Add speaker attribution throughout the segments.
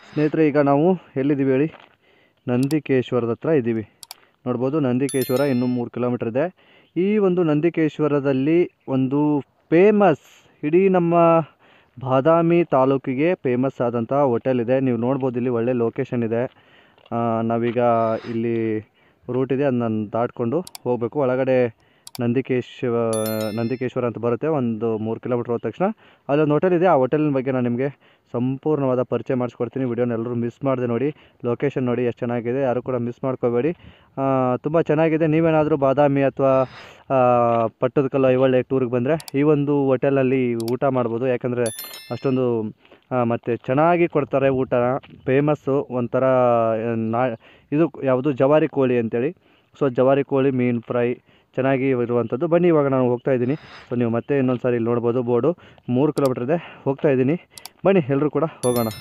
Speaker 1: ಸ್ನೇಹಿತರೆ ಈಗ ನಾವು ಎಲ್ಲಿದ್ದೀವಿ ಹೇಳಿ ನಂದಿಕೇಶ್ವರದ ಹತ್ರ ಇದ್ದೀವಿ ನೋಡ್ಬೋದು ನಂದಿಕೇಶ್ವರ ಇನ್ನೂ ಮೂರು ಕಿಲೋಮೀಟ್ರ್ ಇದೆ ಈ ಒಂದು ನಂದಿಕೇಶ್ವರದಲ್ಲಿ ಒಂದು ಫೇಮಸ್ ಇಡೀ ನಮ್ಮ ಬಾದಾಮಿ ತಾಲೂಕಿಗೆ ಫೇಮಸ್ ಆದಂಥ ಹೋಟೆಲ್ ಇದೆ ನೀವು ನೋಡ್ಬೋದು ಇಲ್ಲಿ ಒಳ್ಳೆ ಲೊಕೇಶನ್ ಇದೆ ಆ, ನಾವೀಗ ಇಲ್ಲಿ ರೂಟ್ ಇದೆ ಅದನ್ನ ದಾಟ್ಕೊಂಡು ಹೋಗಬೇಕು ಒಳಗಡೆ ನಂದಿಕೇಶ್ವ ನಂದಿಕೇಶ್ವರ ಅಂತ ಬರುತ್ತೆ ಒಂದು ಮೂರು ಕಿಲೋಮೀಟ್ರ್ ಹೋದ ತಕ್ಷಣ ಅಲ್ಲೊಂದು ಹೋಟೆಲ್ ಇದೆ ಆ ಹೋಟೆಲಿನ ಬಗ್ಗೆ ನಾನು ನಿಮಗೆ ಸಂಪೂರ್ಣವಾದ ಪರಿಚಯ ಮಾಡಿಸ್ಕೊಡ್ತೀನಿ ವಿಡಿಯೋನ ಎಲ್ಲರೂ ಮಿಸ್ ಮಾಡಿದೆ ನೋಡಿ ಲೊಕೇಶನ್ ನೋಡಿ ಎಷ್ಟು ಚೆನ್ನಾಗಿದೆ ಯಾರು ಕೂಡ ಮಿಸ್ ಮಾಡ್ಕೋಬೇಡಿ ತುಂಬ ಚೆನ್ನಾಗಿದೆ ನೀವೇನಾದರೂ ಬಾದಾಮಿ ಅಥವಾ ಪಟ್ಟದಕಲ್ಲು ಐವಳ್ಳೆ ಟೂರಿಗೆ ಬಂದರೆ ಈ ಒಂದು ಹೋಟೆಲಲ್ಲಿ ಊಟ ಮಾಡ್ಬೋದು ಯಾಕಂದರೆ ಅಷ್ಟೊಂದು ಮತ್ತು ಚೆನ್ನಾಗಿ ಕೊಡ್ತಾರೆ ಊಟ ಫೇಮಸ್ಸು ಒಂಥರ ಆ, ನಾ ಇದು ಯಾವುದು ಜವಾರಿ ಕೋಳಿ ಅಂತೇಳಿ ಸೊ ಜವಾರಿ ಕೋಳಿ ಮೀನು ಫ್ರೈ ಚೆನ್ನಾಗಿ ಇರುವಂಥದ್ದು ಬನ್ನಿ ಇವಾಗ ನಾನು ಹೋಗ್ತಾ ಇದ್ದೀನಿ ಸೊ ನೀವು ಮತ್ತೆ ಇನ್ನೊಂದು ಸಾರಿ ಇಲ್ಲಿ ನೋಡ್ಬೋದು ಬೋರ್ಡು ಮೂರು ಕಿಲೋಮೀಟ್ರ್ ಇದೆ ಹೋಗ್ತಾ ಇದ್ದೀನಿ ಬನ್ನಿ ಎಲ್ಲರೂ ಕೂಡ ಹೋಗೋಣ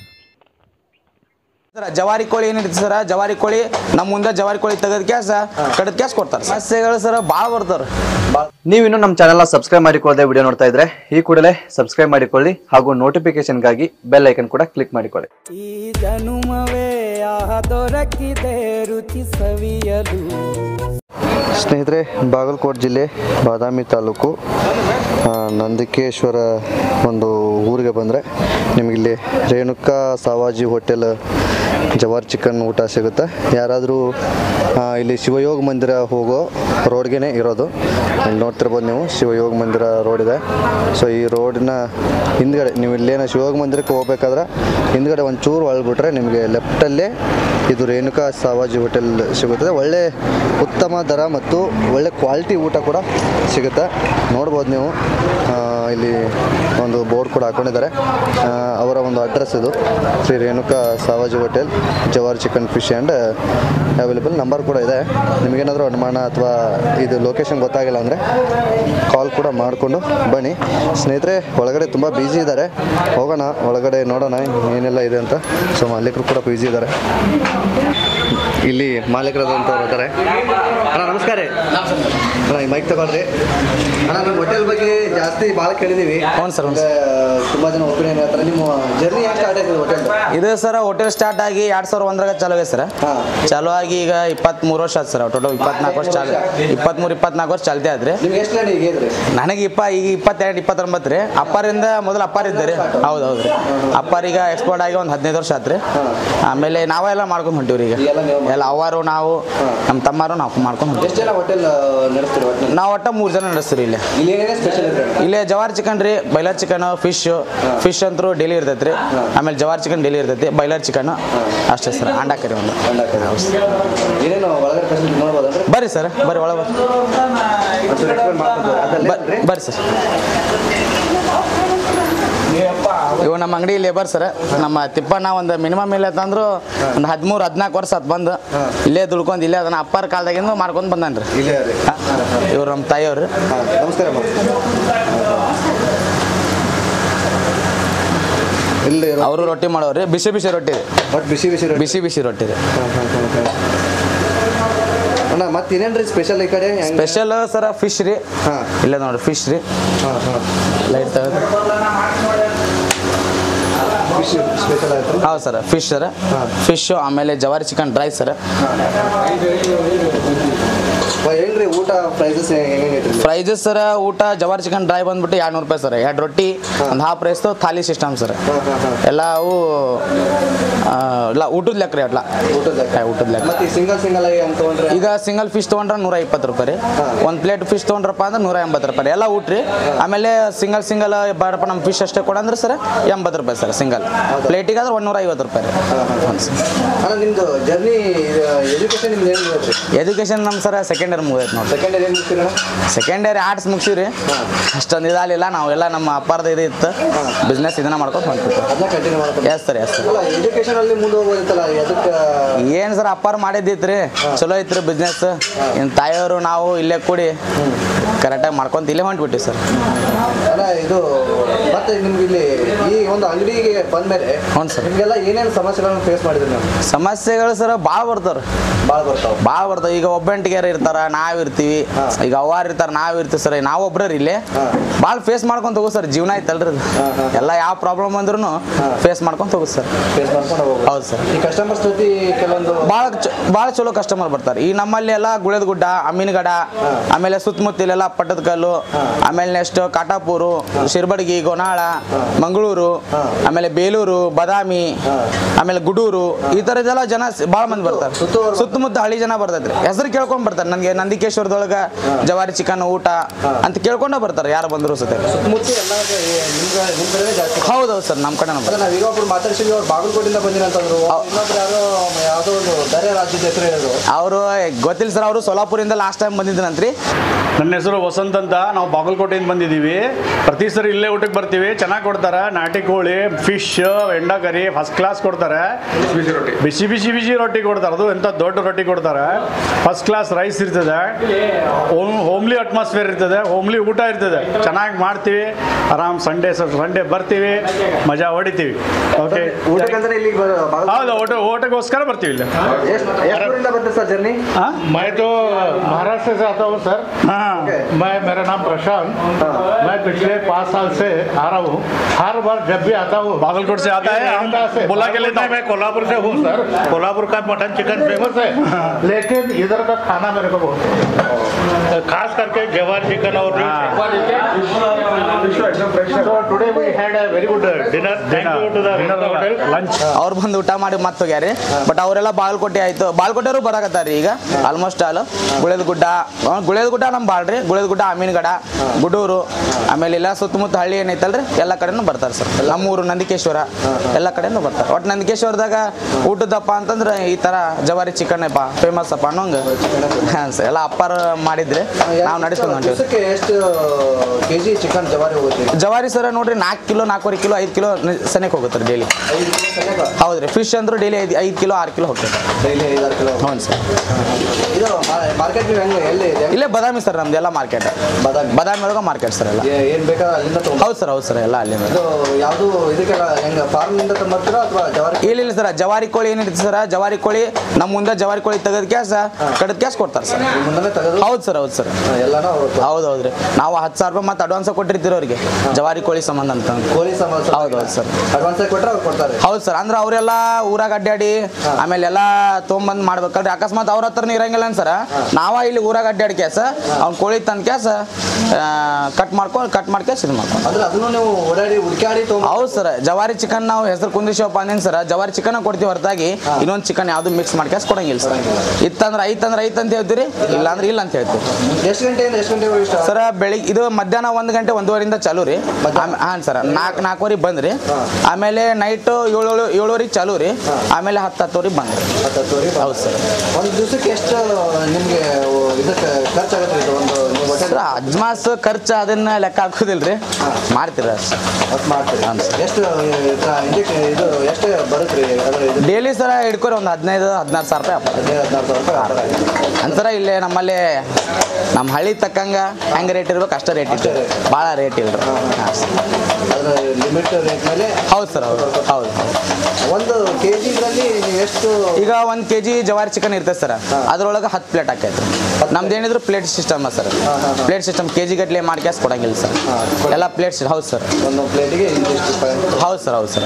Speaker 2: ಸರ್ ಜವಾರಿ ಕೋಳಿ ಏನಿರುತ್ತೆ ಸರ್ ಜವಾರಿ ಕೋಳಿ ನಮ್ಮ ಮುಂದೆ ಜವಾರಿ ಕೋಳಿ ತೆಗೆದ ಕ್ಯಾಸ ಕಡದ ಕ್ಯಾಸ್ ಕೊಡ್ತಾರೆ ಸಮಸ್ಯೆಗಳು ಸರ್ ಭಾಳ ಬರ್ತಾರೆ
Speaker 1: ನೀವಿನ್ನು ನಮ್ಮ ಚಾನಲ್ನ ಸಬ್ಸ್ಕ್ರೈಬ್ ಮಾಡಿಕೊಳ್ಳದೆ ವಿಡಿಯೋ ನೋಡ್ತಾ ಇದ್ರೆ ಈ ಕೂಡಲೇ ಸಬ್ಸ್ಕ್ರೈಬ್ ಮಾಡಿಕೊಳ್ಳಿ ಹಾಗೂ ನೋಟಿಫಿಕೇಶನ್ಗಾಗಿ ಬೆಲ್ ಐಕನ್ ಕೂಡ ಕ್ಲಿಕ್ ಮಾಡಿಕೊಳ್ಳಿ
Speaker 3: ಈ ಜನುಮವೇ ಆಹ ದೊರಕಿದೆ ರುಚಿ ಸವಿಯಲು
Speaker 1: ಸ್ನೇಹಿತರೆ ಬಾಗಲಕೋಟೆ ಜಿಲ್ಲೆ ಬಾದಾಮಿ ತಾಲೂಕು ಆ, ನಂದಿಕೇಶ್ವರ ಒಂದು ಊರಿಗೆ ಬಂದರೆ ನಿಮಗಿಲ್ಲಿ ರೇಣುಕಾ ಸಾವಾಜಿ ಹೋಟೆಲ್ ಜವಾರ್ ಚಿಕನ್ ಊಟ ಸಿಗುತ್ತೆ ಯಾರಾದರೂ ಇಲ್ಲಿ ಶಿವಯೋಗ ಮಂದಿರ ಹೋಗೋ ರೋಡ್ಗೆ ಇರೋದು ಇಲ್ಲಿ ನೋಡ್ತಿರ್ಬೋದು ನೀವು ಶಿವಯೋಗ ಮಂದಿರ ರೋಡ್ ಇದೆ ಸೊ ಈ ರೋಡಿನ ಹಿಂದ್ಗಡೆ ನೀವು ಇಲ್ಲೇನೋ ಶಿವಯೋಗ ಮಂದಿರಕ್ಕೆ ಹೋಗ್ಬೇಕಾದ್ರೆ ಹಿಂದ್ಗಡೆ ಒಂಚೂರು ಒಳಗ್ಬಿಟ್ರೆ ನಿಮಗೆ ಲೆಫ್ಟಲ್ಲೇ ಇದು ರೇಣುಕಾ ಸಾವಾಜಿ ಹೋಟೆಲ್ ಸಿಗುತ್ತದೆ ಒಳ್ಳೆ ಉತ್ತಮ ದರ ಮತ್ತು ಒಳ್ಳೆ ಕ್ವಾಲಿಟಿ ಊಟ ಕೂಡ ಸಿಗುತ್ತೆ ನೋಡ್ಬೋದು ನೀವು ಆ, ಇಲ್ಲಿ ಒಂದು ಬೋರ್ಡ್ ಕೂಡ ಹಾಕೊಂಡಿದ್ದಾರೆ ಆ, ಅವರ ಒಂದು ಅಡ್ರೆಸ್ ಇದು ಶ್ರೀ ರೇಣುಕಾ ಸಾವಾಜಿ ಹೋಟೆಲ್ ಜವಾರ್ chicken fish and available number ಕೂಡ ಇದೆ ನಿಮಗೇನಾದರೂ ಅನುಮಾನ ಅಥವಾ ಇದು ಲೊಕೇಶನ್ ಗೊತ್ತಾಗಿಲ್ಲ ಅಂದರೆ ಕಾಲ್ ಕೂಡ ಮಾಡಿಕೊಂಡು ಬನ್ನಿ ಸ್ನೇಹಿತರೆ ಒಳಗಡೆ ತುಂಬ ಬ್ಯುಸಿ ಇದ್ದಾರೆ ಹೋಗೋಣ ಒಳಗಡೆ ನೋಡೋಣ ಏನೆಲ್ಲ ಇದೆ ಅಂತ ಸೊ ಮಾಲೀಕರು ಕೂಡ ಬ್ಯುಸಿ ಇದ್ದಾರೆ ಇಲ್ಲಿ ಮಾಲೀಕರಾದಂಥವ್ರು ಇದ್ದಾರೆ ಅಣ್ಣ ನಮಸ್ಕಾರ ರೀ ಅಣ್ಣ ಈ ಮೈಕ್ ತಗೊಳ್ರಿ ಅಣ್ಣ ನಿಮ್ಮ ಹೋಟೆಲ್ ಬಗ್ಗೆ ಜಾಸ್ತಿ ಭಾಳ ಕೇಳಿದೀವಿ
Speaker 2: ಹ್ಞೂ ಸರ್, ಹ್ಞೂ
Speaker 1: ಮತ್ತೆ ತುಂಬಾ ಜನ ಒಪಿನಿಯನ್ ಹೇಳ್ತಾರೆ ನಿಮ್ಮ ಜರ್ನಿ ಹೆಂಗೆ ಸ್ಟಾರ್ಟ್ ಆಯ್ತು ಹೋಟೆಲ್
Speaker 2: ಇದು ಸರ್ ಹೋಟೆಲ್ ಸ್ಟಾರ್ಟ್ ಆಗಿ ಎರಡು ಸಾವಿರ ಒಂದರಾಗ ಚಾಲು ಆಗೈತೆ ಸರ್
Speaker 1: ಹಾ.
Speaker 2: ಚಾಲು ಆಗಿ ಈಗ ಇಪ್ಪತ್ತ್ಮೂರು ವರ್ಷ ಆಯ್ತು ಸರ್ ಟೋಟಲ್ ಇಪ್ಪತ್ನಾಲ್ಕು ವರ್ಷ ಚಾಲು ಇಪ್ಪತ್ತ್ಮೂರು ಇಪ್ಪತ್ನಾಲ್ಕು ವರ್ಷ ಚಾಲ್ತಿ ಆದ್ರಿ
Speaker 1: ನಿಮ್ಗೆ ಎಷ್ಟು ಲೇಟ್ ಈಗ ಇದ್ರಿ
Speaker 2: ನನಗೆ ಇಪ್ಪ ಈಗ ಇಪ್ಪತ್ತೆರಡು ಇಪ್ಪತ್ತೊಂಬತ್ತು ರೀ ಅಪ್ಪಾರಿಂದ ಮೊದಲು ಅಪ್ಪಾರ ಇದ್ದಾರೆ ಹೌದು ಹೌದು ರೀ ಅಪ್ಪಾರೀಗ ಎಕ್ಸ್ಪೋರ್ಟ್ ಆಗಿ ಒಂದು ಹದಿನೈದು ವರ್ಷ ಆತ್ರಿ ಆಮೇಲೆ ನಾವೆಲ್ಲ ಮಾಡ್ಕೊಂಡು ಹೊಂಟಿವ್ರಿ ಈಗ
Speaker 1: ಎಲ್ಲ ನೀವು
Speaker 2: ಎಲ್ಲ ಅವರು ನಾವು ನಮ್ಮ ತಮ್ಮರು ನಾವು ಮಾಡ್ಕೊಂಡು ಹೊಂಟಿವಿ
Speaker 1: ಎಷ್ಟು ಜನ ಹೋಟೆಲ್ ನಡೆಸ್ತೀರಿ ಒಟ್ಟಿನಲ್ಲಿ
Speaker 2: ನಾವು ಒಟ್ಟ ಮೂರು ಜನ ನಡೆಸ್ತೀವಿ ಇಲ್ಲಿ
Speaker 1: ಇಲ್ಲಿ ಏನೇನೇ ಸ್ಪೆಷಲ್ ಇದೆ
Speaker 2: ಇಲ್ಲೇ ಜವಾರ್ ಚಿಕನ್ ರೀ ಬೈಲರ್ ಚಿಕನ್ ಫಿಶ್ ಫಿಶ್ ಅಂತೂ ಡೈಲಿ ಇರ್ತೈತೆ ರೀ ಆಮೇಲೆ ಜವಾರ್ ಚಿಕನ್ ಡೈಲಿ ಇರ್ತೈತಿ ಬೈಲರ್ ಚಿಕನ್ ಅಷ್ಟೇ ಸರ್ ಅಂಡಾ ಕರಿ ಒಂದು
Speaker 1: ಏನೇನು ಒಳಗಡೆ ಫೆಸಿಲಿಟಿ ನೋಡ್ಬೋದಂದ್ರೆ
Speaker 2: ಬರ್ರಿ ಸರ್ ಬರ್ರಿ ಒಳಗೆ ಬರ್ರಿ ಬರ್ರಿ ಸರ್ ಇವು ನಮ್ಮ ಅಂಗಡಿ ಲೇಬರ್ ಸರ್ ನಮ್ಮ ತಿಪ್ಪಣ್ಣ ಒಂದು ಮಿನಿಮಮ್ ಇಲ್ಲ ಅಂತಂದ್ರು ಒಂದು ಹದಿಮೂರು ಹದಿನಾಲ್ಕು ವರ್ಷ ಆತ್ ಬಂದು ಇಲ್ಲೇ ದುಡ್ಕೊಂಡು ಇಲ್ಲೇ ಅದನ್ನ ಅಪ್ಪಾರ ಕಾಲದಾಗಿಂದ ಮಾಡ್ಕೊಂಡು ಬಂದಾನ್ರಿ
Speaker 1: ಇಲ್ಲೇ ರೀ
Speaker 2: ಇವ್ರು ನಮ್ಮ ತಾಯಿಯವ್ರು
Speaker 1: ಹಾಂ ನಮಸ್ಕಾರ ಅಮ್ಮ ಇಲ್ಲಿ
Speaker 2: ಅವರು ರೊಟ್ಟಿ ಮಾಡೋರು ಬಿಸಿ ಬಿಸಿ ರೊಟ್ಟಿ ರೀ
Speaker 1: ಬಟ್ ಬಿಸಿ ಬಿಸಿ ರೊಟ್ಟಿ.
Speaker 2: ಬಿಸಿ ಬಿಸಿ ರೊಟ್ಟಿ ರೀ
Speaker 1: ಅಣ್ಣ ಮತ್ತೆ ಇನ್ನೇನ್ರಿ ಸ್ಪೆಷಲ್ ಈ ಕಡೆ ಹೆಂಗ್
Speaker 2: ಸ್ಪೆಷಲ್ ಸರ ಫಿಶ್ ರೀ
Speaker 1: ಹಾ.
Speaker 2: ಇಲ್ಲ ನೋಡ್ರಿ ಫಿಶ್ ರೀ
Speaker 1: ಹಾಂ ಹಾಂ
Speaker 2: ಲೈಟ್ ತಗೋರಿ
Speaker 1: ಫಿಶ್ ಸ್ಪೆಷಲ್ ಆಯ್ತು
Speaker 2: ಹೌದು ಸರ್ ಫಿಶ್ ಸರ್ ಫಿಶ್ ಆಮೇಲೆ ಜವಾರಿ ಚಿಕನ್ ಡ್ರೈ ಸರ್
Speaker 1: ಹೆಂಗ್ರಿ ಊಟ ಪ್ರೈಸಸ್ ಹೆಂಗೈತ್ರಿ
Speaker 2: ಪ್ರೈಸಸ್ ಸರ್ ಊಟ ಜವಾರಿ ಚಿಕನ್ ಡ್ರೈ ಬಂದ್ಬಿಟ್ಟು ಎರಡು ನೂರು ರೂಪಾಯಿ ಸರ್ ಎರಡು ರೊಟ್ಟಿ ಒಂದು half rice thali system sir
Speaker 1: ಹಾಂ ಹಾಂ ಹಾಂ
Speaker 2: ಎಲ್ಲ ಅವು ಆ, ಇಲ್ಲ ಊಟದ ಲೆಕ್ಕ ರೀ ಅಟ್ಲ
Speaker 1: ಊಟದ ಲೆಕ್ಕ.
Speaker 2: ಊಟದ ಲೆಕ್ಕ
Speaker 1: ಮತ್ತೆ ಸಿಂಗಲ್ ಸಿಂಗಲ್ ಆಗಿ ಹಂಗೆ ತೊಗೊಂಡ್ರೆ
Speaker 2: ಈಗ ಸಿಂಗಲ್ ಫಿಶ್ ತೊಗೊಂಡ್ರೆ ನೂರ ಇಪ್ಪತ್ತು ರೂಪಾಯಿ ರೀ ಒಂದು ಪ್ಲೇಟ್ ಫಿಶ್ ತೊಗೊಂಡ್ರಪ್ಪ ಅಂದ್ರೆ ನೂರ ಎಂಬತ್ತು ರೂಪಾಯಿ ರೀ ಎಲ್ಲ ಊಟ ರೀ ಆಮೇಲೆ ಸಿಂಗಲ್ ಸಿಂಗಲ್ ಬೇಡಪ್ಪ ನಮ್ಮ ಫಿಶ್ ಅಷ್ಟೇ ಕೊಡಂದ್ರೆ ಸರ್ ಎಂಬತ್ತು ರೂಪಾಯಿ ಸರ್ ಸಿಂಗಲ್ ಪ್ಲೇಟಿಗೆ ಆದ್ರೆ ಒಂದೂರ ಐವತ್ತು ರೂಪಾಯಿ ರೀ ಹ್ಞೂ ಸರ್
Speaker 1: ಅಣ್ಣ ನಿಮ್ದು ಜರ್ನಿ ಎಜುಕೇಶನ್ ನಿಮ್ದು ಏನು ಹೇಳ್ರಿ
Speaker 2: ಎಜುಕೇಶನ್ ನಮ್ಮ ಸರ್ ಸೆಕೆಂಡ್ ಇಯರ್ ಮುಗಿದೈತೆ ನೋಡಿ
Speaker 1: ಸೆಕೆಂಡ್ ಇಯರ್ ಏನು ಮುಗ್ತೀರಣ್ಣ
Speaker 2: ಸೆಕೆಂಡ್ ಇಯರ್ ಆರ್ಟ್ಸ್ ಮುಗಿಸಿವ್ರಿ ಅಷ್ಟೊಂದು ಇದಾಗಲಿಲ್ಲ ನಾವೆಲ್ಲ ನಮ್ಮ ಅಪ್ಪಾರ್ದು ಇದು ಇತ್ತು ಬಿಸ್ನೆಸ್ ಇದನ್ನ ಮಾಡ್ಕೊಂಡು ಹೊಂಟಿತ್ತು
Speaker 1: ಅದನ್ನ ಕಂಟಿನ್ಯೂ ಮಾಡ್ಕೊಂಡು
Speaker 2: ಎಸ್ ಸರ್ ಎಸ್ ಸರ್
Speaker 1: ಅಲ್ಲ ಎಜುಕೇಶನ್ ಅಲ್ಲಿ ಮುಂದೆ ಅನುಭವ ಐತಲ್ಲ ಅದಕ್ಕೆ
Speaker 2: ಏನ್ ಸರ್ ಅಪ್ಪಾರ ಮಾಡಿದ್ದೈತ್ರಿ ಚಲೋ ಐತ್ರಿ ಬಿಸ್ನೆಸ್ ಇನ್ ತಾಯಿಯವರು ನಾವು ಇಲ್ಲೇ ಕೂಡಿ ಕರೆಕ್ಟಾಗಿ ಮಾಡ್ಕೊಂತ ಇಲ್ಲೇ ಹೊಂಟ್ಬಿಟ್ಟಿವಿ ಸರ್
Speaker 1: ಅಲ್ಲ ಇದು ಮತ್ತೆ ನಿಮ್ಗೆ ಇಲ್ಲಿ ಈ ಒಂದು ಅಂಗಡಿಗೆ ಬಂದ್ಮೇಲೆ
Speaker 2: ಹ್ಞೂ ಸರ್
Speaker 1: ನಿಮ್ಗೆಲ್ಲ ಏನೇನು ಸಮಸ್ಯೆಗಳನ್ನು ಫೇಸ್ ಮಾಡಿದ್ರಿ ನೀವು
Speaker 2: ಸಮಸ್ಯೆಗಳು ಸರ್ ಭಾಳ ಬರ್ತಾವ್ರಿ
Speaker 1: ಭಾಳ ಬರ್ತಾವ
Speaker 2: ಭಾಳ ಬರ್ತಾವ ಈಗ ಒಬ್ಬಂಟಿಗೆರ ಇರ್ತಾರ ನಾವ್ ಇರ್ತೀವಿ ಈಗ ಅವ್ವಾರ ಇರ್ತಾರ ನಾವ್ ಇರ್ತೀವಿ ಸರ್ ನಾವು ಒಬ್ರ ಇಲ್ಲೇ ಭಾಳ ಫೇಸ್ ಮಾಡ್ಕೊಂತ ಹೋಗು ಸರ್ ಜೀವನ ಐತಲ್ರಿ ಅದು. ಎಲ್ಲ ಯಾವ ಪ್ರಾಬ್ಲಮ್ ಅಂದ್ರೂ ಫೇಸ್ ಮಾಡ್ಕೊಂತ ಹೋಗುದು ಸರ್
Speaker 1: ಫೇಸ್ ಮಾಡ್ಕೊಂಡು ಹೋಗ್ಬೋದು
Speaker 2: ಹೌದು ಸರ್
Speaker 1: ಈ ಕಸ್ಟಮರ್ಸ್ ಜೊತೆ ಕೆಲವೊಂದು
Speaker 2: ಭಾಳ ಭಾಳ ಚಲೋ ಕಸ್ಟಮರ್ ಬರ್ತಾರೆ ಈ ನಮ್ಮಲ್ಲಿ ಎಲ್ಲ ಗುಳದ ಗುಡ್ಡ ಅಮ್ಮಿನಗಡ ಆಮೇಲೆ ಸುತ್ತಮುತ್ತಲೆಲ್ಲ ಪಟ್ಟದಕಲ್ಲು ಆಮೇಲೆ ನೆಕ್ಸ್ಟ್ ಕಾಟಾಪುರು ಶಿರ್ಬಡಗಿ ಗೋನಾಳ ಮಂಗಳೂರು ಆಮೇಲೆ ಬೇಲೂರು ಬದಾಮಿ ಆಮೇಲೆ ಗುಡೂರು ಈ ಥರದ್ದೆಲ್ಲ ಜನ ಭಾಳ ಮಂದಿ ಬರ್ತಾರೆ
Speaker 1: ಸುತ್ತುವರ್ದು-
Speaker 2: ಸುತ್ತಮುತ್ತ ಹಳ್ಳಿ ಜನ ಬರ್ತೈತ್ರಿ ಹೆಸರು ಕೇಳ್ಕೊಂಡ್ ಬರ್ತಾರೆ ನನಗೆ ನಂದಿಕೇಶ್ವರದೊಳಗ ಜವಾರಿ ಚಿಕನ್ ಊಟ ಅಂತ ಕೇಳ್ಕೊಂಡೇ ಬರ್ತಾರೆ ಯಾರು ಬಂದ್ರು ಸತೆ
Speaker 1: ಸುತ್ತಮುತ್ತ ಎಲ್ಲ ನಿಮ್ಗೆ ನಿಮ್ಮ ಕಡೆನೇ ಜಾಸ್ತಿ
Speaker 2: ಹೌದೌದು ಸರ್ ನಮ್ಮ ಕಡೆ
Speaker 1: ಅದೇ ನಾವು ಈಗ ಒಬ್ರು ಮಾತಾಡ್ಸಿದ್ವಿ ಅವ್ರು ಬಾಗಲಕೋಟಿಂದ ಬಂದಿನ ಅಂತಂದ್ರು ಇನ್ನೊಬ್ರು ಯಾರೋ ಯಾವುದೋ ಒಂದು ಬೇರೆ ರಾಜ್ಯದ ಹೆಸರು ಹೇಳಿದ್ರು
Speaker 2: ಅವರು ಗೊತ್ತಿಲ್ಲ ಸರ್ ಅವರು ಸೋಲಾಪುರಿಂದ ಲಾಸ್ಟ್ ಟೈಮ್ ಬಂದಿದ್ದನಂತ್ರಿ
Speaker 4: ನನ್ನ ಹೆಸರು ವಸಂತ್ ಅಂತ ನಾವು ಬಾಗಲಕೋಟೆಯಿಂದ ಬಂದಿದ್ದೀವಿ ಪ್ರತಿ ಸರಿ ಇಲ್ಲೇ ಊಟಕ್ಕೆ ಬರ್ತೀವಿ ಚೆನ್ನಾಗಿ ಕೊಡ್ತಾರೆ ನಾಟಿ ಕೋಳಿ fish and curry first class ಕೊಡ್ತಾರೆ ಬಿಸಿ ಬಿಸಿ ಬಿಸಿ ರೊಟ್ಟಿ ಕೊಡ್ತಾರೆ ಅದು ಎಂಥ ದೊಡ್ಡ ರೊಟ್ಟಿ ಕೊಡ್ತಾರೆ ಫಸ್ಟ್ ಕ್ಲಾಸ್ ರೈಸ್ ಇರ್ತದೆ ಹೋಮ್ಲಿ ಅಟ್ಮಾಸ್ಫಿಯರ್ ಇರ್ತದೆ ಹೋಮ್ಲಿ ಊಟ ಇರ್ತದೆ ಚೆನ್ನಾಗಿ ಮಾಡ್ತೀವಿ ಆರಾಮ್ ಸಂಡೇ ಸಂಡೇ ಬರ್ತೀವಿ ಮಜಾ ಹೊಡಿತೀವಿ ಓಕೆ
Speaker 1: ಊಟಕ್ಕಂತಾನೆ ಇಲ್ಲಿಗೆ ಬರೋ- ಬಾಗಲಕೋಟೆ-
Speaker 4: ಹೌದು ಊಟ ಊಟಕ್ಕೋಸ್ಕರ ಬರ್ತೀವಿ ಇಲ್ಲಿ
Speaker 1: ಎಷ್ಟು ಎಷ್ಟು ಊರಿಂದ ಬರ್ತೀರಿ ಸರ್ ಜರ್ನಿ
Speaker 4: ಹಾಂ
Speaker 5: मैं तो महाराष्ट्र से आता हूँ सर
Speaker 4: ಹಾಂ
Speaker 5: मैं मेरा नाम प्रशांत मैं पिछले पाँच साल से आ रहा हूँ हर बार जब भी आता हूँ
Speaker 4: बागलकोट से आता है, हम
Speaker 5: रेणुका से
Speaker 4: बुला के लेता
Speaker 5: नहीं, मैं कोल्हापुर से हूँ सर कोल्हापुर का मटन चिकन फेमस है लेकिन इधर का खाना मेरे को बहुत खास करके जवार चिकन और so today we had a very good uh, dinner thank you to the Renuka hotel
Speaker 4: lunch
Speaker 2: ಅವ್ರು ಬಂದು ಊಟ ಮಾಡಿ ಮತ್ತೆ ಹೋಗ್ಯಾರಿ ಬಟ್ ಅವರೆಲ್ಲ ಬಾಗಲಕೋಟೆ ಆಯ್ತು ಬಾಗಲಕೋಟೆಯವರು ಬರಾಕತ್ತಾರಿ ಈಗ ಆಲ್ಮೋಸ್ಟ್ ಆಲ್ ಗುಳೇದ ಗುಡ್ಡ ಆ, ಗುಳೇದ ಗುಡ್ಡ ನಮ್ಮ ಬಾಳ್ರಿ ಗುಳೇದ ಗುಡ್ಡ ಅಮೀನ್ಗಡ ಗುಡೂರು ಆಮೇಲೆ ಎಲ್ಲ ಸುತ್ತಮುತ್ತ ಹಳ್ಳಿ ಏನೈತಲ್ರಿ ಎಲ್ಲ ಕಡೆನೂ ಬರ್ತಾರೆ ಸರ್ ನಮ್ಮೂರು ನಂದಿಕೇಶ್ವರ ಎಲ್ಲ ಕಡೆನೂ ಬರ್ತಾರೆ ಒಟ್ಟು ನಂದಿಕೇಶ್ವರದಾಗ ಊಟದಪ್ಪ ಅಂತಂದ್ರೆ ಈ ಥರ ಜವಾರಿ ಚಿಕನ್ ಅಪ್ಪ ಫೇಮಸ್ ಅಪ್ಪ ಅನ್ನೋಂಗೆ ಹಾಂ ಸರ್ ಎಲ್ಲ ಅಪ್ಪಾರ ಮಾಡಿದ್ರೆ ನಾವು ನಡೆಸ್ಕೊಂಡು ಹೊಂಟೀವಿ
Speaker 1: ದಿವಸಕ್ಕೆ ಎಷ್ಟು ಕೆ ಜಿ ಚಿಕನ್ ಜವಾರಿ ಹೋಗುತ್ತೆ
Speaker 2: ಜವಾರಿ ಸರ ನೋಡ್ರಿ ನಾಲ್ಕು ಕಿಲೋ ನಾಲ್ಕೂವರೆ ಕಿಲೋ ಐದು ಕಿಲೋ ಸನಿಕ್ ಹೋಗುತ್ತೆ ಡೈಲಿ
Speaker 1: ಐದು ಕಿಲೋ ಸರಿಯಾಗ
Speaker 2: ಹೌದ್ರಿ ಫಿಶ್ ಅಂದ್ರೆ ಡೈಲಿ ಐದು ಐದು ಕಿಲೋ ಆರು ಕಿಲೋ ಹೋಗ್ತದೆ
Speaker 1: ಡೈಲಿ ಐದಾರು ಕಿಲೋ
Speaker 2: ಹ್ಞೂ ಸರ್
Speaker 1: ಇದು ಮಾರ್ಕೆಟ್ ನೀವು ಹೆಂಗೆ ಎಲ್ಲಿ ಇದೆ
Speaker 2: ಇಲ್ಲೇ ಬದಾಮಿ ಸರ್ ನಮ್ದೆಲ್ಲ ಮಾರ್ಕೆಟ್
Speaker 1: ಬಾದಾಮಿ
Speaker 2: ಬದಾಮಿ ಒಳಗೆ ಮಾರ್ಕೆಟ್ ಸರ್ ಎಲ್ಲ
Speaker 1: ಏ- ಏನ್ ಬೇಕಾ ಅಲ್ಲಿಂದ ತಗೊಂಡು
Speaker 2: ಹೌದು ಸರ್ ಹೌದು ಸರ್ ಎಲ್ಲ ಅಲ್ಲಿಂದ
Speaker 1: ಇದು ಯಾವುದು ಇದಕ್ಕೆಲ್ಲ ಹೆಂಗೆ ಫಾರ್ಮಿಂದ ತಂಬರ್ತೀರಾ ಅಥವಾ ಜವಾರಿ
Speaker 2: ಇಲ್ಲ ಇಲ್ಲ ಸರ್ ಜವಾರಿ ಕೋಳಿ ಏನಿರುತ್ತೆ ಸರ್ ಜವಾರಿ ಕೋಳಿ ನಮ್ಮ ಮುಂದೆ ಜವಾರಿ ಕೋಳಿ ತೆಗೆದ ಕ್ಯಾಸ ಕಡದ ಕ್ಯಾಸ್ ಕೊಡ್ತಾರೆ ಸರ್
Speaker 1: ಮುಂದೆ ತೆಗೆದು
Speaker 2: ಹೌದು ಸರ್ ಹೌದು ಸರ್
Speaker 1: ಎಲ್ಲಾನು ಅವರು
Speaker 2: ಹೌದು ಹೌದ್ರಿ ನಾವು ಹತ್ತು ಸಾವಿರ ರೂಪಾಯಿ ಮತ್ತೆ ಅಡ್ವಾನ್ಸ್ ಕೊಟ್ಟಿರ್ತೀವಿ ಅವ್ರಿಗೆ ಜವಾರಿ ಕೋಳಿ ಸಂಬಂಧ ಅಂತ
Speaker 1: ಕೋಳಿ ಸಮಾಜ
Speaker 2: ಹೌದು, ಹೌದು ಸರ್.
Speaker 1: ಅಡ್ವಾನ್ಸ್ ಆಗಿ ಕೊಟ್ಟರೆ ಅವ್ರು ಕೊಡ್ತಾರೆ
Speaker 2: ಹೌದು ಸರ್ ಅಂದ್ರೆ ಅವರೆಲ್ಲ ಊರಾಗ ಅಡ್ಡಾಡಿ ಆಮೇಲೆ ಎಲ್ಲ ತೊಗೊಂಬಂದು ಮಾಡ್ಬೇಕಲ್ರಿ ಅಕಸ್ಮಾತ್ ಅವ್ರ ಹತ್ರನೇ ಇರಂಗಿಲ್ಲ ಸರ್ ನಾವ ಇಲ್ಲಿ ಊರಾಗ ಅಡ್ಡಾಡಿ ಕ್ಯಾಸ ಅವ್ನ ಕೋಳಿ ತಂದ ಕ್ಯಾಸ ಕಟ್ ಮಾಡ್ಕೊಂಡು ಕಟ್ ಮಾಡ್ಕ್ಯಾಸ್ ಇದು ಮಾಡ್ಕೊಂಡು
Speaker 1: ಅಂದ್ರೆ ಅದನ್ನು ನೀವು ಓಡಾಡಿ ಹುಡುಕಾಡಿ ತಗೊಂಡು
Speaker 2: ಹೌದು ಸರ್ ಜವಾರಿ ಚಿಕನ್ ನಾವು ಹೆಸರು ಕುಂದಿಶಿವಪ್ಪ ಅಂದೇನು ಸರ್ ಜವಾರಿ ಚಿಕನ್ ಕೊಡ್ತೀವಿ ಹೊರತಾಗಿ ಇನ್ನೊಂದು ಚಿಕನ್ ಯಾವುದು ಮಿಕ್ಸ್ ಮಾಡ್ಕ್ಯಾಸ್ ಕೊಡಂಗಿಲ್ಲ ಸರ್ ಇತ್ತಂದ್ರೆ ಐತಂದ್ರೆ ಐತ್ ಅಂತ ಹೇಳ್ತೀರಿ ಇಲ್ಲ ಅಂದ್ರೆ ಇಲ್ಲ ಅಂತ ಹೇಳ್ತೀವಿ
Speaker 1: ಎಷ್ಟು ಗಂಟೆಯಿಂದ ಎಷ್ಟು ಗಂಟೆವರೆಗೆ ಇಷ್ಟ
Speaker 2: ಸರ್ ಬೆಳಿಗ್ಗೆ ಇದು ಮಧ್ಯಾಹ್ನ ಒಂದು ಗಂಟೆ ಒಂದೂವರೆಯಿಂದ ಚಾಲು ರೀ ಹಾಂ ಸರ್ ನಾಲ್ಕು ನಾಲ್ಕುವರೆಗೆ ಬಂದ್ರಿ ಆಮೇಲೆ ನೈಟು ಏಳು ಏಳು ಏಳುವರೆಗೆ ಚಾಲು ರೀ ಆಮೇಲೆ ಹತ್ತು ಹತ್ತುವರೆಗೆ ಬಂದ್ರಿ ಹೌದು ಸರ್
Speaker 1: ಒಂದು ದಿವಸಕ್ಕೆ ಎಷ್ಟು ನಿಮಗೆ ಇದಕ್ಕೆ ಖರ್ಚಾಗುತ್ತೆ ಇದು ಒಂದು ನೀವು ಹೋಟೆಲ್
Speaker 2: ಸರ್ ಅಜ್ಮಾಸ್ ಖರ್ಚು ಅದನ್ನ ಲೆಕ್ಕ ಹಾಕೋದಿಲ್ಲ ರೀ ಮಾಡ್ತೀರ
Speaker 1: ಅಷ್ಟು ಮಾಡ್ತೀರಿ
Speaker 2: ಹಾಂ ಸರ್.
Speaker 1: ಎಷ್ಟು ಇಂಜೆಕ್ಷನ್ ಇದು ಎಷ್ಟು ಬರುತ್ತೆ ರೀ ಅಂದ್ರೆ ಇದು
Speaker 2: ಡೈಲಿ ಸರ ಹಿಡ್ಕೊರಿ ಒಂದು ಹದಿನೈದು ಹದಿನಾರು ಸಾವಿರ ರೂಪಾಯಿ ವ್ಯಾಪಾರ.
Speaker 1: ಹದಿನೈದು ಹದಿನಾರು ಸಾವಿರ ರೂಪಾಯಿ ವ್ಯಾಪಾರ ಆಗಿದೆ.
Speaker 2: ಅಂತರ ಇಲ್ಲೇ ನಮ್ಮಲ್ಲಿ ನಮ್ಮ ಹಳ್ಳಿ ತಕ್ಕಂಗ ಹೆಂಗೆ ರೇಟ್ ಇರ್ಬೇಕು ಅಷ್ಟೇ ರೇಟ್ ಇಟ್ಟು ಭಾಳ ರೇಟ್ ಇಲ್ಲ ರೀ ಹಾಂ ಸರ್
Speaker 1: ಅದರ ಲಿಮಿಟ್ ರೇಟ್ ಮೇಲೆ
Speaker 2: ಹೌದು ಸರ್ ಹೌದು ಹೌದು
Speaker 1: ಒಂದು ಕೆ ಜಿ ಇದರಲ್ಲಿ ನೀವು ಎಷ್ಟು
Speaker 2: ಈಗ ಒಂದು ಕೆ ಜಿ ಜವಾರಿ ಚಿಕನ್ ಇರ್ತದೆ ಸರ್ ಅದ್ರೊಳಗೆ ಹತ್ತು ಪ್ಲೇಟ್ ಹಾಕೈತೆ ನಮ್ದು ಏನಿದ್ರು plate system sir plate system K G ಗಟ್ಲೆ ಮಾಡಿ ಕ್ಯಾಸ್ ಕೊಡಂಗಿಲ್ಲ ಸರ್ ಎಲ್ಲ ಪ್ಲೇಟ್ ಹೌದು ಸರ್
Speaker 1: ಒಂದು ಪ್ಲೇಟಿಗೆ ಇಂತಿಷ್ಟು ರೂಪಾಯಿ ಅಂತ
Speaker 2: ಹೌದು ಸರ್ ಹೌದು ಸರ್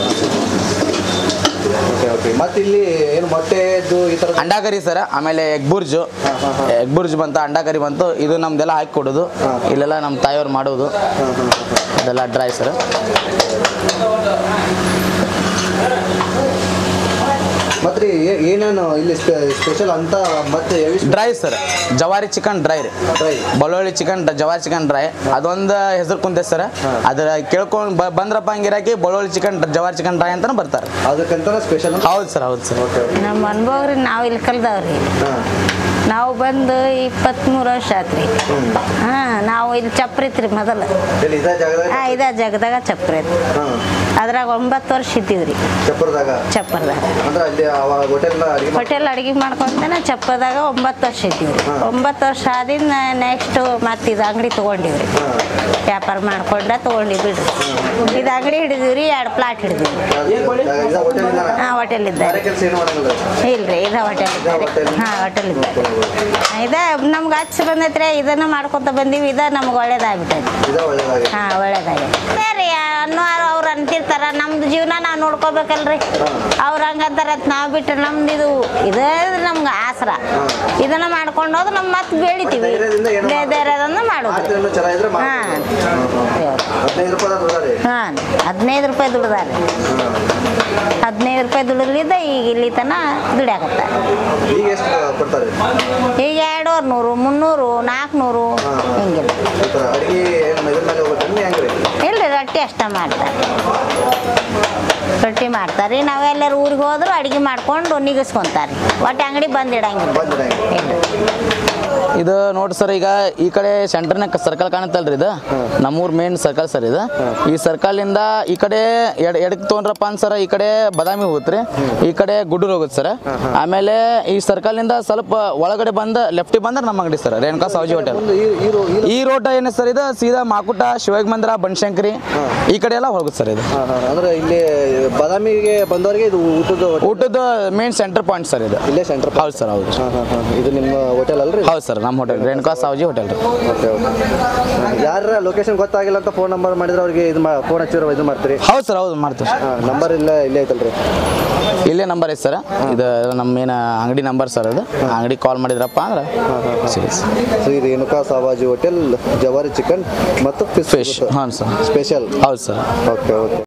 Speaker 1: ಓಕೆ ಓಕೆ ಮತ್ತೆ ಇಲ್ಲಿ ಏನು ಮೊಟ್ಟೆದು ಈ ಥರ
Speaker 2: ಅಂಡಾ ಕರಿ ಸರ್ ಆಮೇಲೆ ಎಗ್ ಬುರ್ಜು ಎಗ್ ಬುರ್ಜ್ ಬಂತು ಅಂಡಾ ಕರಿ ಬಂತು ಇದು ನಮ್ದೆಲ್ಲ ಹಾಕಿ ಕೊಡೋದು ಇಲ್ಲೆಲ್ಲ ನಮ್ಮ ತಾಯಿಯವ್ರು ಮಾಡೋದು ಅದೆಲ್ಲ ಡ್ರೈ ಸರ್
Speaker 1: ಮತ್ತೆ ರೀ ಏ- ಏನೇನು ಇಲ್ಲಿ ಸ್ಪೆಷಲ್ ಅಂತ ಮತ್ತೆ heavy
Speaker 2: ಡ್ರೈ ಸರ್ ಜವಾರಿ ಚಿಕನ್ ಡ್ರೈ ರೀ
Speaker 1: Dry.
Speaker 2: ಬಳ್ಳೊಳ್ಳಿ ಚಿಕನ್ ಜವಾರಿ ಚಿಕನ್ ಡ್ರೈ ಅದೊಂದು ಹೆಸರು ಕುಂತೆ ಸರ್ ಅದ್ರ ಕೇಳ್ಕೊಂಡು ಬ- ಬಂದ್ರಪ್ಪ ಹಂಗಿರಾಕಿ ಬಳ್ಳೊಳ್ಳಿ ಚಿಕನ್ ಜವಾರಿ ಚಿಕನ್ ಡ್ರೈ ಅಂತಾನೆ ಬರ್ತಾರೆ
Speaker 1: ಅದಕ್ಕಂತ ಸ್ಪೆಷಲ್
Speaker 2: ಹೌದು ಸರ್ ಹೌದು ಸರ್
Speaker 6: ನಮ್ಮ ಅನುಭವ ರೀ ನಾವು ಇಲ್ಲಿ ಕಲ್ದವ್ರಿ ನಾವು ಬಂದು ಇಪ್ಪತ್ತ್ಮೂರು ವರ್ಷ ಆತ್ರಿ ಹಾಂ ನಾವು ಇಲ್ಲಿ ಚಪ್ರಿ ಐತ್ರಿ ಮೊದಲು
Speaker 1: ಇಲ್ಲಿ ಇದೇ ಜಾಗದಾಗ
Speaker 6: ಹಾಂ ಇದೇ ಜಾಗದಾಗ ಚಪ್ರಿ ಐತಿ
Speaker 1: ಹಾಂ
Speaker 6: ಅದ್ರಾಗ ಒಂಬತ್ತು ವರ್ಷ ಇದ್ದೀವ್ರಿ
Speaker 1: ಚಪ್ಪರದಾಗ
Speaker 6: ಚಪ್ಪರದಾಗ
Speaker 1: ಅಂದ್ರೆ ಅಲ್ಲಿ ಅವಾಗ ಹೋಟೆಲ್ ಅಡಿಗೆ
Speaker 6: ಹೋಟೆಲ್ ಅಡುಗೆ ಮಾಡ್ಕೊಂತಾನೆ ಚಪ್ಪದಾಗ ಒಂಬತ್ತು ವರ್ಷ ಇದ್ದೀವ್ರಿ ಒಂಬತ್ತು ವರ್ಷ ಆದಿಂದ ನೆಕ್ಸ್ಟ್ ಮತ್ತೆ ಇದು ಅಂಗಡಿ ತೊಗೊಂಡಿವ್ರಿ ವ್ಯಾಪಾರ ಮಾಡ್ಕೊಂಡ ತೊಗೊಂಡಿ ಬಿಡ್ರಿ ಇದು ಅಂಗಡಿ ಹಿಡಿದಿವ್ರಿ ಎರಡು ಪ್ಲಾಟ್ ಹಿಡಿದಿವ್ರಿ
Speaker 1: ಇದ ಹೋಟೆಲ್
Speaker 6: ಹಾಂ ಹೋಟೆಲ್ ಇದ್ದಾರೆ
Speaker 1: ಬೇರೆ ಕೆಲಸ ಏನು ಮಾಡಂಗಿಲ್ಲ
Speaker 6: ಇಲ್ರಿ ಇದ ಹೋಟೆಲ್ ಇದ್ದಾರೆ
Speaker 1: hotel?
Speaker 6: ಹಾಂ ಹೋಟೆಲ್ ಇದ್ದಾರೆ ಇದ ನಮ್ಗೆ ಹಚ್ಚಿ ಬಂದೈತ್ರಿ ಇದನ್ನ ಮಾಡ್ಕೊತ ಬಂದೀವಿ ಇದ ನಮ್ಗೆ ಒಳ್ಳೇದಾಗ್ಬಿಟ್ಟೈತಿ
Speaker 1: ಇದ ಒಳ್ಳೇದಾಗಿ
Speaker 6: ಹಾಂ ಒಳ್ಳೇದಾಗೈತಿ ಸರಿ ಅನ್ನೋ ಅವ್ರು ಅಂತಿರ್ತಾರ ನಮ್ದು ಜೀವನ ನಾವು ನೋಡ್ಕೋಬೇಕಲ್ರಿ ಅವ್ರು ಹಂಗಂತಾರ ನಾವು ಬಿಟ್ಟು ನಮ್ದು ಇದು ಇದೇ ನಮ್ಗೆ ಆಸರ ಇದನ್ನ ಮಾಡ್ಕೊಂಡು ಹೋದ್ರೆ ನಮ್ಮ ಮತ್ತೆ ಬೆಳಿತೀವಿ
Speaker 1: ಧೈರ್ಯದಿಂದ ಏನೋ
Speaker 6: ದೇ- ಧೈರ್ಯದಿಂದ ಮಾಡೋದು
Speaker 1: ಆಚರಣೆ ಚೆನ್ನಾಗಿದ್ರೆ
Speaker 6: ಹಾಂ
Speaker 1: ಹದಿನೈದು ರೂಪಾಯಿ ದುಡ್ದಾರಿ
Speaker 6: ಹಾಂ ಹದಿನೈದು ರೂಪಾಯಿ ದುಡ್ದಾರೆ ಹದಿನೈದು ರೂಪಾಯಿ ದುಡಿಲಿದ್ದ ಈಗ ಇಲ್ಲಿ ತನ ದುಡಿಯಾಕತ್ತ
Speaker 1: ಈಗ ಎಷ್ಟು ಕೊಡ್ತಾರೆ
Speaker 6: ಈಗ ಎರಡೂವರೆ ನೂರು ಮುನ್ನೂರು ನಾಲ್ಕುನೂರು ಹಿಂಗಿಲ್ಲ
Speaker 1: ಈ ಥರ ಅಡಿಗೆ ಏನು ಇದ್ರ ಮೇಲೆ ಹೋಗುತ್ತೆ ಹೆಂಗ್ರಿ
Speaker 6: ಇಲ್ರಿ ರೊಟ್ಟಿ ಅಷ್ಟ ಮಾಡ್ತಾರೆ ರೊಟ್ಟಿ ಮಾಡ್ತಾರೆ ನಾವೆಲ್ಲರೂ ಊರಿಗೆ ಹೋದ್ರು ಅಡುಗೆ ಮಾಡ್ಕೊಂಡು ನಿಗಿಸ್ಕೊಂತಾರೆ ಒಟ್ಟು ಅಂಗಡಿ ಬಂದಿಡಂಗಿಲ್ಲ
Speaker 1: ಬಂದಿರ
Speaker 6: ಇಲ್ಲ
Speaker 2: ಇದು ನೋಡ್ರಿ ಸರ್ ಈಗ ಈ ಕಡೆ ಸೆಂಟರ್ನಾಗ ಸರ್ಕಲ್ ಕಾಣುತ್ತಲ್ರಿ ಇದು ನಮ್ಮೂರ್ ಮೇನ್ ಸರ್ಕಲ್ ಸರ್ ಇದು ಈ ಸರ್ಕಲ್ ಇಂದ ಈ ಕಡೆ ಎಡ್ ಎಡಕ್ಕೆ ತೊಗೊಂಡ್ರಪ್ಪ ಅಂತ ಸರ್ ಈ ಕಡೆ ಬದಾಮಿ ಹೋಗುತ್ತೆ ಈ ಕಡೆ ಗುಡ್ಡೂರು ಹೋಗುತ್ತೆ ಸರ್ ಆಮೇಲೆ ಈ ಸರ್ಕಲ್ ಇಂದ ಸ್ವಲ್ಪ ಒಳಗಡೆ ಬಂದ ಲೆಫ್ಟಿಗೆ ಬಂದ್ರೆ ನಮ್ಮ ಅಂಗಡಿ ಸರ್ ರೇಣುಕಾ ಸಾವಜಿ ಹೋಟೆಲ್ ಈ ರೋಡ್ ಏನು ಸರ್ ಇದು ಸೀದಾ ಮಾಕುಟ ಶಿವಗ್ ಮಂದಿರ ಬನಶಂಕರಿ ಈ ಕಡೆ ಎಲ್ಲ ಹೋಗುತ್ತೆ ಸರ್ ಇದು
Speaker 1: ಹಾಂ ಹಾಂ ಅಂದ್ರೆ ಇಲ್ಲಿ ಬಾದಾಮಿಗೆ ಬಂದವರಿಗೆ ಇದು ಊಟದ hotel.
Speaker 2: ಊಟದ ಮೇನ್ ಸೆಂಟರ್ ಪಾಯಿಂಟ್ ಸರ್ ಇದು
Speaker 1: ಇಲ್ಲೇ ಸೆಂಟರ್
Speaker 2: ಹೌದು ಸರ್ ಹೌದು
Speaker 1: ಹಾಂ ಹಾಂ ಹಾಂ ಇದು ನಿಮ್ಮ ಹೋಟೆಲ್ ಅಲ್ರಿ
Speaker 2: ಹೌದು ಸರ್ ನಮ್ಮ ಹೋಟೆಲ್ ರೇಣುಕಾ ಸಾವಜಿ ಹೋಟೆಲ್ ರೀ
Speaker 1: ಓಕೆ ಓಕೆ ಯಾರ ಲೊಕೇಶನ್ ಗೊತ್ತಾಗಿಲ್ಲ ಅಂತ ಫೋನ್ ನಂಬರ್ ಮಾಡಿದ್ರೆ ಅವ್ರಿಗೆ ಇದು ಮಾ ಫೋನ್ ಹಚ್ಚಿರೋ ಇದು ಮಾಡ್ತೀರಿ
Speaker 2: ಹೌದು ಸರ್ ಹೌದು ಮಾಡ್ತೀವಿ
Speaker 1: ಹಾಂ ನಂಬರ್ ಇಲ್ಲ ಇಲ್ಲೇ ಐತಲ್ರಿ
Speaker 2: ಇಲ್ಲೇ ನಂಬರ್ ಐತೆ ಸರ್ ಇದು ನಮ್ಮ ಮೇನ್ ಅಂಗಡಿ ನಂಬರ್ ಸರ್ ಅದು ಅಂಗಡಿ ಕಾಲ್ ಮಾಡಿದ್ರಪ್ಪ ಅಂದ್ರೆ ಸರಿ
Speaker 1: ಶ್ರೀ ರೇಣುಕಾ ಸಾವಾಜಿ ಹೋಟೆಲ್ ಜವಾರಿ ಚಿಕನ್ ಮತ್ತು ಫಿಶ್
Speaker 2: ಫಿಶ್ ಹಾಂ ಸರ್
Speaker 1: ಸ್ಪೆಷಲ್
Speaker 2: ಹೌದು ಸರ್
Speaker 1: ಓಕೆ ಓಕೆ